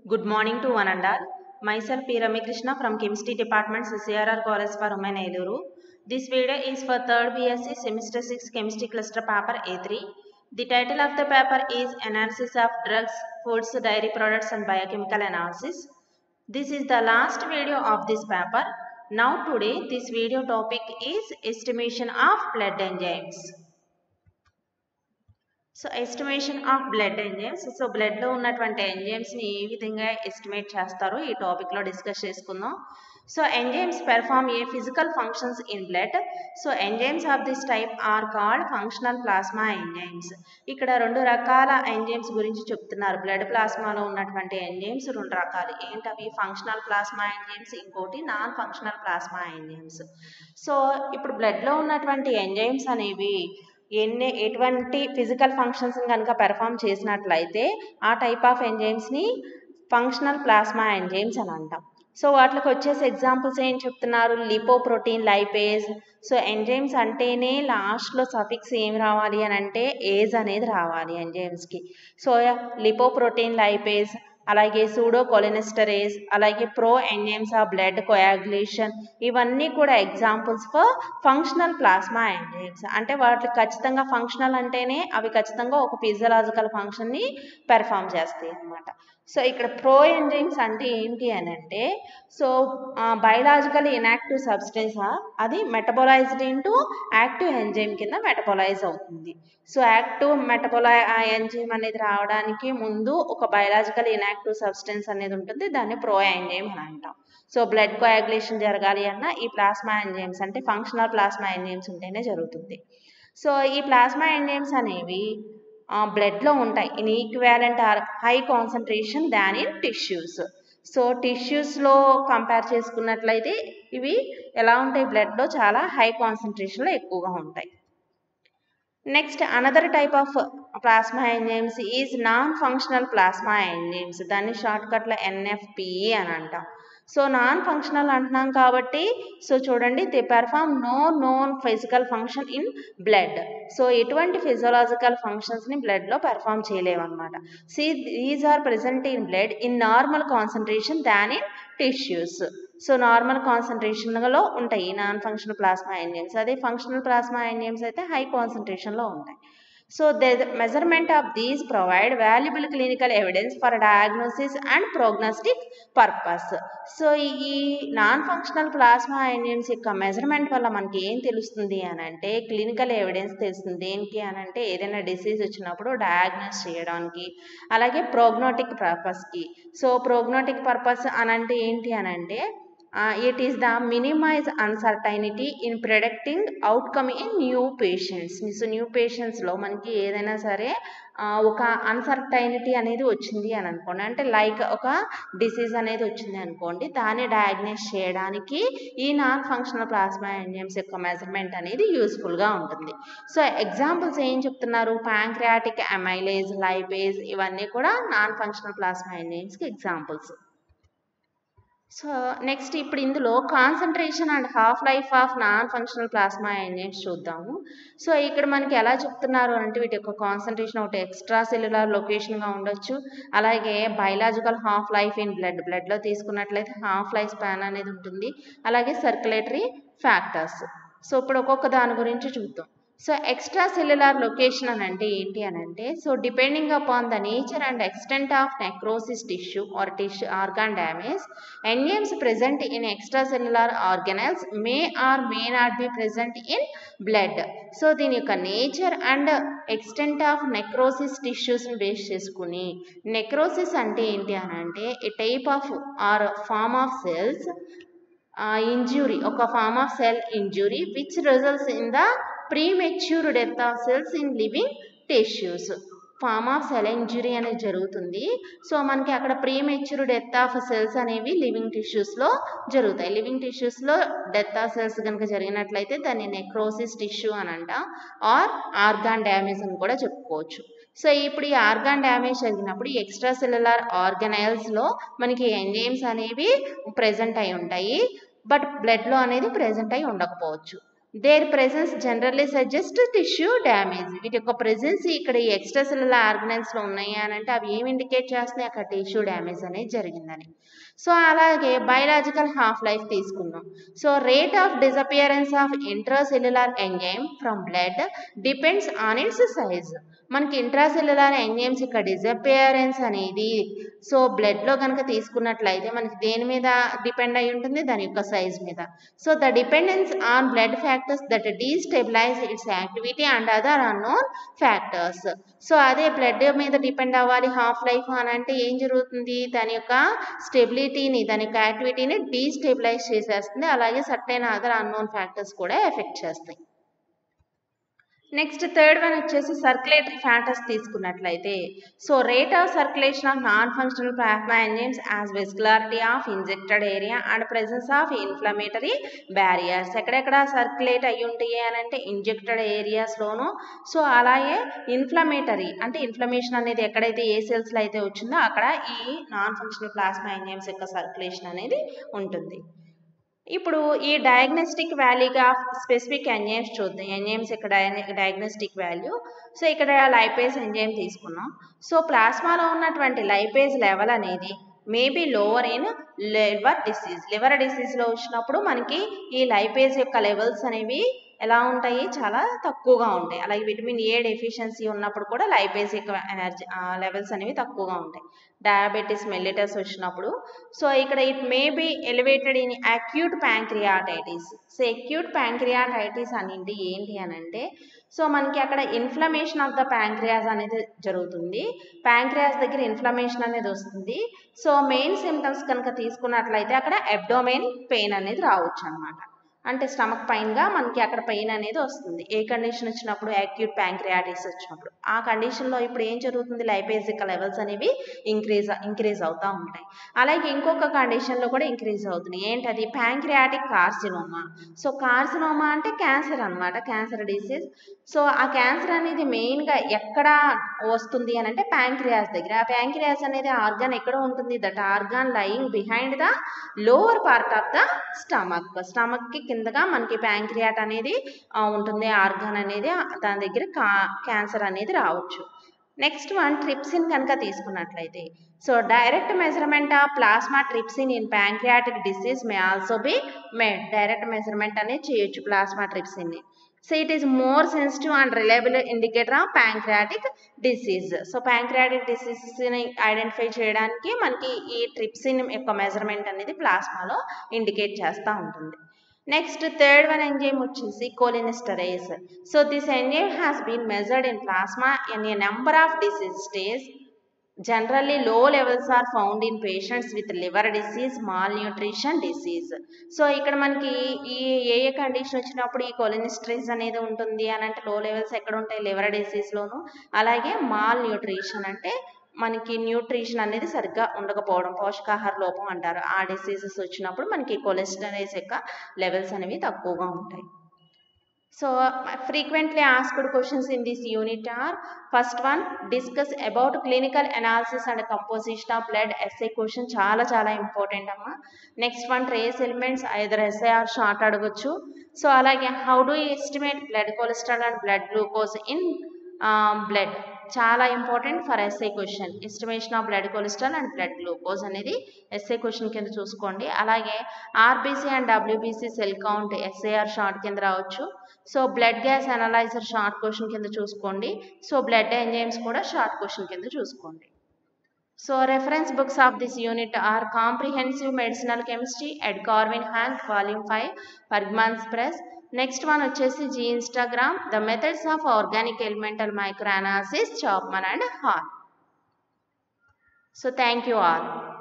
Good morning to one and all. Myself P. Rami Krishna from Chemistry Department, CCRR College for Women, Eluru. This video is for 3rd BSc Semester 6 Chemistry Cluster Paper A3. The title of the paper is Analysis of Drugs, Foods, Dairy Products and Biochemical Analysis. This is the last video of this paper. Now today this video topic is estimation of blood enzymes. So estimation of blood enzymes so బ్లడ్లో ఉన్నటువంటి ఎంజైమ్స్ని ఏ విధంగా estimate చేస్తారో ఈ టాపిక్లో discuss చేసుకుందాం so enzymes perform a physical functions in blood so enzymes of this type are called functional plasma enzymes ఇక్కడ రెండు రకాల ఎంజైమ్స్ గురించి చెప్తున్నారు బ్లడ్ ప్లాస్మాలో ఉన్నటువంటి ఎంజైమ్స్ రెండు రకాలు ఏంటవి ఫంక్షనల్ ప్లాస్మా ఎంజైమ్స్ ఇంకోటి non functional plasma enzymes so ఇప్పుడు బ్లడ్లో ఉన్నటువంటి ఎంజైమ్స్ అనేవి ఎన్ని ఎటువంటి ఫిజికల్ ఫంక్షన్స్ కనుక పెర్ఫామ్ చేసినట్లయితే ఆ టైప్ ఆఫ్ ఎంజైమ్స్ని ఫంక్షనల్ ప్లాస్మా ఎంజైమ్స్ అని అంటాం సో వాటికి వచ్చేసి ఎగ్జాంపుల్స్ ఏం చెప్తున్నారు లిపోప్రోటీన్ లైపేజ్ సో ఎంజైమ్స్ అంటేనే లాస్ట్లో సఫిక్స్ ఏం రావాలి అని అంటే ఏజ్ అనేది రావాలి ఎంజైమ్స్కి సో లిపోప్రోటీన్ లైపేజ్ అలాగే సూడో కొలెనెస్టరేజ్ అలాగే pro enzymes of blood coagulation ఇవన్నీ కూడా examples for functional plasma enzymes అంటే వాటికి ఖచ్చితంగా ఫంక్షనల్ అంటేనే అవి ఖచ్చితంగా ఒక ఫిజియలాజికల్ ఫంక్షన్ని పెర్ఫామ్ చేస్తాయి అన్నమాట సో ఇక్కడ ప్రో ఎంజైమ్స్ అంటే ఏంటి అని అంటే సో బయలాజికల్ ఇన్యాక్టివ్ సబ్స్టెన్స్ అది మెటబోలైజ్డ్ ఇంటూ యాక్టివ్ ఎంజైమ్ కింద మెటబోలైజ్ అవుతుంది సో యాక్టివ్ మెటబోలై ఆ ఎంజైమ్ అనేది రావడానికి ముందు ఒక బయలాజికల్ ఇన్యాక్టివ్ సబ్స్టెన్స్ అనేది ఉంటుంది దాన్ని ప్రో ఎంజైమ్ అని అంటాం సో బ్లడ్ కోయాగులేషన్ జరగాలి అన్న ఈ ప్లాస్మా ఎంజైమ్స్ అంటే ఫంక్షనల్ ప్లాస్మా ఎంజైమ్స్ ఉంటేనే జరుగుతుంది సో ఈ ప్లాస్మా ఎంజైమ్స్ అనేవి బ్లడ్లో ఉంటాయి in equivalent or high concentration than in tissues so టిష్యూస్లో కంపేర్ చేసుకున్నట్లయితే ఇవి ఎలా ఉంటాయి బ్లడ్లో చాలా హై కాన్సన్ట్రేషన్లో ఎక్కువగా ఉంటాయి next another type of plasma enzymes is non functional plasma enzymes దాన్ని షార్ట్కట్లో ఎన్ఎఫ్పిఈ అని అంటాం సో నాన్ ఫంక్షనల్ అంటున్నాం కాబట్టి సో చూడండి they perform no known physical function in blood so ఎటువంటి ఫిజియలాజికల్ ఫంక్షన్స్ని బ్లడ్లో పెర్ఫామ్ చేయలేమన్నమాట see these are present in blood in normal concentration than in tissues so normal కాన్సన్ట్రేషన్లో ఉంటాయి నాన్ ఫంక్షనల్ ప్లాస్మా ఎంజైమ్స్ అదే ఫంక్షనల్ ప్లాస్మా ఎంజైమ్స్ అయితే high కాన్సన్ట్రేషన్లో ఉంటాయి so the measurement of these provide valuable clinical evidence for diagnosis and prognostic purpose so ఈ non functional plasma enzymes యొక్క measurement వల్ల మనకి ఏం తెలుస్తుంది అని అంటే క్లినికల్ ఎవిడెన్స్ తెలుస్తుంది దేనికి అని అంటే ఏదైనా డిసీజ్ వచ్చినప్పుడు డయాగ్నోస్ చేయడానికి అలాగే ప్రోగ్నోటిక్ పర్పస్కి సో ప్రోగ్నోటిక్ పర్పస్ అని అంటే ఏంటి అని అంటే it is the minimize uncertainty in predicting outcome in new patients so new పేషెంట్స్లో మనకి ఏదైనా సరే ఒక అన్సర్టైనిటీ అనేది వచ్చింది అని అనుకోండి అంటే లైక్ ఒక డిసీజ్ అనేది వచ్చింది అనుకోండి దాన్ని డయాగ్నోస్ చేయడానికి ఈ నాన్ ఫంక్షనల్ ప్లాస్మా ఎంజైమ్స్ యొక్క మెజర్మెంట్ అనేది యూస్ఫుల్గా ఉంటుంది సో ఎగ్జాంపుల్స్ ఏం చెప్తున్నారు ప్యాంక్రియాటిక్ అమైలేజ్ లైపేజ్ ఇవన్నీ కూడా నాన్ ఫంక్షనల్ ప్లాస్మా ఎంజైమ్స్కి ఎగ్జాంపుల్స్ సో నెక్స్ట్ ఇప్పుడు ఇందులో concentration and half life of non functional plasma enzymes చూద్దాము సో ఇక్కడ మనకి ఎలా చెప్తున్నారు అంటే వీటి యొక్క కాన్సన్ట్రేషన్ ఒకటి ఎక్స్ట్రా సెల్యులర్ లొకేషన్గా ఉండొచ్చు అలాగే biological half life in blood బ్లడ్లో తీసుకున్నట్లయితే హాఫ్ లైఫ్ స్పాన్ అనేది ఉంటుంది అలాగే సర్క్యులేటరీ ఫ్యాక్టర్స్ సో ఇప్పుడు ఒక్కొక్క దాని గురించి చూద్దాం సో ఎక్స్ట్రా సెల్యులార్ లొకేషన్ అని అంటే ఏంటి అని అంటే so depending upon the nature and extent of necrosis tissue or tissue organ damage enzymes present in extracellular organelles may or may not be present in blood so దీని యొక్క nature and extent of necrosis టిష్యూస్ని base చేసుకుని necrosis అంటే ఏంటి అని అంటే a type of or form of cells injury ఒక form of cell injury which results in the premature death of cells in living tissues form of cell injury అనేది జరుగుతుంది so మనకి అక్కడ ప్రీమెచ్యూర్ డెత్ ఆఫ్ సెల్స్ అనేవి living టిష్యూస్లో జరుగుతాయి living టిష్యూస్లో death of cells కనుక జరిగినట్లయితే దాన్ని నెక్రోసిస్ టిష్యూ అని అంట ఆర్ ఆర్గాన్ డ్యామేజ్ అని కూడా చెప్పుకోవచ్చు సో ఇప్పుడు ఈ ఆర్గాన్ డ్యామేజ్ జరిగినప్పుడు ఎక్స్ట్రా సెల్యులార్ ఆర్గనైల్స్లో మనకి ఎంజైమ్స్ అనేవి ప్రెజెంట్ అయి ఉంటాయి బట్ బ్లడ్లో అనేది ప్రెజెంట్ అయి ఉండకపోవచ్చు their presence generally suggest tissue damage వీటి యొక్క ప్రెజెన్స్ ఇక్కడ ఈ ఎక్స్ట్రా సెల్యులర్ ఆర్గనైజ్లో ఉన్నాయి అని అంటే అవి ఏమి ఇండికేట్ చేస్తున్నాయి అక్కడ టిష్యూ డ్యామేజ్ అనేది జరిగిందని సో అలాగే బయలాజికల్ హాఫ్ లైఫ్ తీసుకుందాం so rate of disappearance of intracellular enzyme from blood depends on its size మనకి ఇంట్రాసెల్యులర్ ఎంజైమ్స్ యొక్క డిసపియరెన్స్ అనేది సో బ్లడ్లో కనుక తీసుకున్నట్లయితే మనకి దేని మీద డిపెండ్ అయి ఉంటుంది దాని యొక్క సైజ్ మీద so the dependence on blood factors that destabilize its activity and other unknown factors so అదే బ్లడ్ మీద డిపెండ్ అవ్వాలి హాఫ్ లైఫ్ అని అంటే ఏం జరుగుతుంది దాని యొక్క స్టెబిలిటీని దాని యొక్క యాక్టివిటీని డీస్టెబిలైజ్ చేసేస్తుంది అలాగే సర్టైన్ అదర్ అన్నోన్ ఫ్యాక్టర్స్ కూడా ఎఫెక్ట్ చేస్తాయి నెక్స్ట్ థర్డ్ వన్ వచ్చేసి సర్క్యులేటరీ ఫ్యాటర్స్ తీసుకున్నట్లయితే so rate of circulation of non functional plasma enzymes as vascularity of injected area and presence of inflammatory barriers ఎక్కడెక్కడ సర్క్యులేట్ అయ్యి ఉంటాయి అని అంటే ఇంజెక్టెడ్ ఏరియాస్లోను సో అలాగే ఇన్ఫ్లమేటరీ అంటే ఇన్ఫ్లమేషన్ అనేది ఎక్కడైతే ఏ సెల్స్లో అయితే వచ్చిందో అక్కడ ఈ నాన్ ఫంక్షనల్ ప్లాస్మా ఎంజైమ్స్ యొక్క సర్క్యులేషన్ అనేది ఉంటుంది ఇప్పుడు ఈ డయాగ్నోస్టిక్ వాల్యూగా స్పెసిఫిక్ ఎంజైమ్స్ చూద్దాం ఎంజైమ్స్ ఇక్కడ డయాగ్నోస్టిక్ వాల్యూ సో ఇక్కడ లైపేజ్ ఎంజైమ్ తీసుకున్నాం సో ప్లాస్మాలో ఉన్నటువంటి లైపేజ్ లెవెల్ అనేది maybe lower in liver disease liver డిసీజ్లో వచ్చినప్పుడు మనకి ఈ లైపేజ్ యొక్క లెవెల్స్ అనేవి ఎలా ఉంటాయి చాలా తక్కువగా ఉంటాయి అలాగే విటమిన్ ఏ డెఫిషియన్సీ ఉన్నప్పుడు కూడా లైపేజ్ యొక్క ఎనర్జీ లెవెల్స్ అనేవి తక్కువగా ఉంటాయి డయాబెటీస్ మెల్లిటస్ వచ్చినప్పుడు సో ఇక్కడ it may be elevated in acute pancreatitis so acute pancreatitis అనేది ఏంటి అని అంటే సో మనకి అక్కడ ఇన్ఫ్లమేషన్ ఆఫ్ ద ప్యాంక్రియాస్ అనేది జరుగుతుంది ప్యాంక్రియాస్ దగ్గర ఇన్ఫ్లమేషన్ అనేది వస్తుంది సో మెయిన్ సిమ్టమ్స్ కనుక తీసుకున్నట్లయితే అక్కడ అబ్డోమెన్ పెయిన్ అనేది రావచ్చు అనమాట అంటే స్టమక్ పైన్గా మనకి అక్కడ పెయిన్ అనేది వస్తుంది ఏ కండిషన్ వచ్చినప్పుడు యాక్యూట్ ప్యాంక్రియాటిస్ వచ్చినప్పుడు ఆ కండిషన్లో ఇప్పుడు ఏం జరుగుతుంది లైపేజిక్ లెవెల్స్ అనేవి ఇంక్రీజ్ ఇంక్రీజ్ అవుతూ ఉంటాయి అలాగే ఇంకొక కండిషన్లో కూడా ఇంక్రీజ్ అవుతుంది ఏంటది ప్యాంక్రియాటిక్ కార్సినోమా సో కార్సినోమా అంటే క్యాన్సర్ అనమాట క్యాన్సర్ డిసీజ్ సో ఆ క్యాన్సర్ అనేది మెయిన్గా ఎక్కడ వస్తుంది అని అంటే ప్యాంక్రియాస్ దగ్గర ఆ ప్యాంక్రియాస్ అనేది ఆర్గాన్ ఎక్కడ ఉంటుంది that organ lying behind the lower part of the stomach స్టమక్కి కిందగా మనకి ప్యాంక్రియాట్ అనేది ఉంటుంది ఆర్గాన్ అనేది దాని దగ్గర కా క్యాన్సర్ అనేది రావచ్చు నెక్స్ట్ వన్ ట్రిప్సిన్ కనుక తీసుకున్నట్లయితే so direct measurement of plasma trypsin in pancreatic disease may also be made direct measurement అనేది చేయొచ్చు ప్లాస్మా ట్రిప్సిన్ని so it is more sensitive and reliable indicator of pancreatic disease so pancreatic డిసీజెస్ని identify చేయడానికి మనకి ఈ trypsin యొక్క measurement అనేది ప్లాస్మాలో indicate చేస్తూ ఉంటుంది నెక్స్ట్ థర్డ్ వన్ ఎంజైమ్ వచ్చేసి cholinesterase so this enzyme has been measured in plasma in a number of disease stage generally low levels are found in patients with liver disease malnutrition disease so ఇక్కడ మనకి ఈ ఏ ఏ condition వచ్చినప్పుడు ఈ కొలినిస్ట్రేస్ అనేది ఉంటుంది అని అంటే లో లెవెల్స్ ఎక్కడ ఉంటాయి లివర్ డిసీజ్లోను అలాగే మాల్ న్యూట్రిషన్ అంటే మనకి న్యూట్రిషన్ అనేది సరిగ్గా ఉండకపోవడం పోషకాహార లోపం అంటారు ఆ డిసీజెస్ వచ్చినప్పుడు మనకి కొలెస్ట్రాల్స్ యొక్క లెవెల్స్ అనేవి తక్కువగా ఉంటాయి so frequently asked questions in this unit are first one discuss about clinical analysis and composition of blood essay question చాలా చాలా ఇంపార్టెంట్ అమ్మా next one trace elements either SI or short అడగొచ్చు సో అలాగే how do estimate blood cholesterol and blood glucose in blood చాలా important for SI question estimation of blood cholesterol and blood glucose అనేది SI question కింద చూసుకోండి అలాగే RBC and WBC cell count SI or short కింద రావచ్చు so blood gas analyser short question కింద చూసుకోండి so blood enzymes కూడా షార్ట్ క్వశ్చన్ కింద చూసుకోండి so reference books of this unit are comprehensive medicinal chemistry ed Corwin Hansch volume five Pergamon's press next one వచ్చేసి G Ingram the methods of organic elemental microanalysis Chapman and Hall so thank you all